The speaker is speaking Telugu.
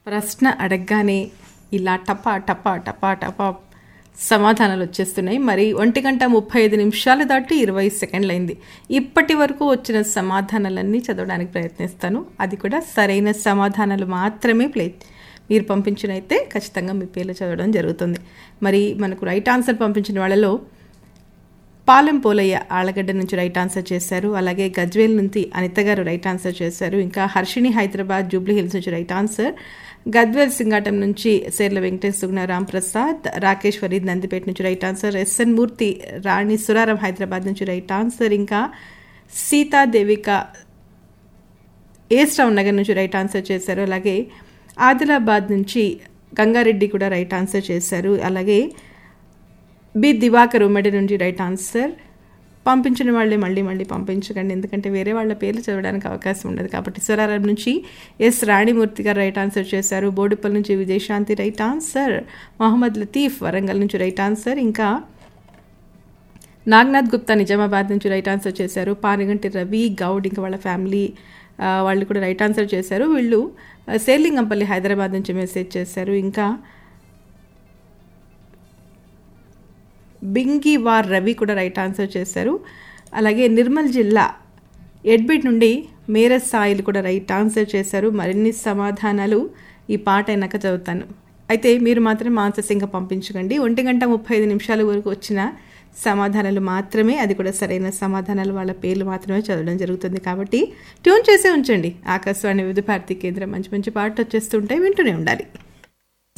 ప్రశ్న అడగగానే ఇలా టపా టపా టపా టపా సమాధానాలు వచ్చేస్తున్నాయి మరి ఒంటి గంట ముప్పై ఐదు నిమిషాలు దాటి ఇరవై సెకండ్లు అయింది ఇప్పటి వరకు వచ్చిన సమాధానాలన్నీ చదవడానికి ప్రయత్నిస్తాను అది కూడా సరైన సమాధానాలు మాత్రమే ప్లే మీరు పంపించినైతే ఖచ్చితంగా మీ పేర్లు చదవడం జరుగుతుంది మరి మనకు రైట్ ఆన్సర్ పంపించిన వాళ్ళలో పాలెం పోలయ్య ఆళ్ళగడ్డ నుంచి రైట్ ఆన్సర్ చేశారు అలాగే గజ్వేల్ నుంచి అనిత గారు రైట్ ఆన్సర్ చేశారు ఇంకా హర్షిని హైదరాబాద్ జూబ్లీ హిల్స్ నుంచి రైట్ ఆన్సర్ గద్వేల్ సింగాటం నుంచి సేర్ల వెంకటేష్ సుగ్న రామ్ ప్రసాద్ రాకేష్ ఫరీద్ నందిపేట నుంచి right answer S N Murthy Rani Suraram Hyderabad నుంచి రైట్ ఆన్సర్ ఇంకా సీతాదేవిక ఏస్ రావు నగర్ నుంచి రైట్ ఆన్సర్ చేశారు అలాగే ఆదిలాబాద్ నుంచి గంగారెడ్డి కూడా రైట్ ఆన్సర్ చేశారు అలాగే బి దివాకర్ ఉమ్మడి నుంచి రైట్ ఆన్సర్ పంపించిన వాళ్ళే మళ్ళీ మళ్ళీ పంపించకండి ఎందుకంటే వేరే వాళ్ళ పేర్లు చదవడానికి అవకాశం ఉండదు కాబట్టి స్వరారం నుంచి ఎస్ రాణిమూర్తి గారు రైట్ ఆన్సర్ చేశారు బోడుపల్ నుంచి విజయశాంతి రైట్ ఆన్సర్ మొహమ్మద్ లతీఫ్ వరంగల్ నుంచి రైట్ ఆన్సర్ ఇంకా నాగ్నాథ్ గుప్తా నిజామాబాద్ నుంచి రైట్ ఆన్సర్ చేశారు పానిగంటి రవి గౌడ్ ఇంకా వాళ్ళ ఫ్యామిలీ వాళ్ళు కూడా రైట్ ఆన్సర్ చేశారు వీళ్ళు సేర్లింగంపల్లి హైదరాబాద్ నుంచి మెసేజ్ చేశారు ఇంకా బింగివార్ రవి కూడా రైట్ ఆన్సర్ చేశారు అలాగే నిర్మల్ జిల్లా ఎడ్బిట్ నుండి మేరస్ సాయిల్ కూడా రైట్ ఆన్సర్ చేశారు మరిన్ని సమాధానాలు ఈ పాట అయినాక చదువుతాను అయితే మీరు మాత్రం ఆన్సర్స్ ఇంకా పంపించకండి ఒంటి గంట ముప్పై ఐదు నిమిషాల వరకు వచ్చిన సమాధానాలు మాత్రమే అది కూడా సరైన సమాధానాలు వాళ్ళ పేర్లు మాత్రమే చదవడం జరుగుతుంది కాబట్టి ట్యూన్ చేసే ఉంచండి ఆకాశవాణి వివిధ భారతి కేంద్రం మంచి మంచి పాటలు వచ్చేస్తుంటే వింటూనే ఉండాలి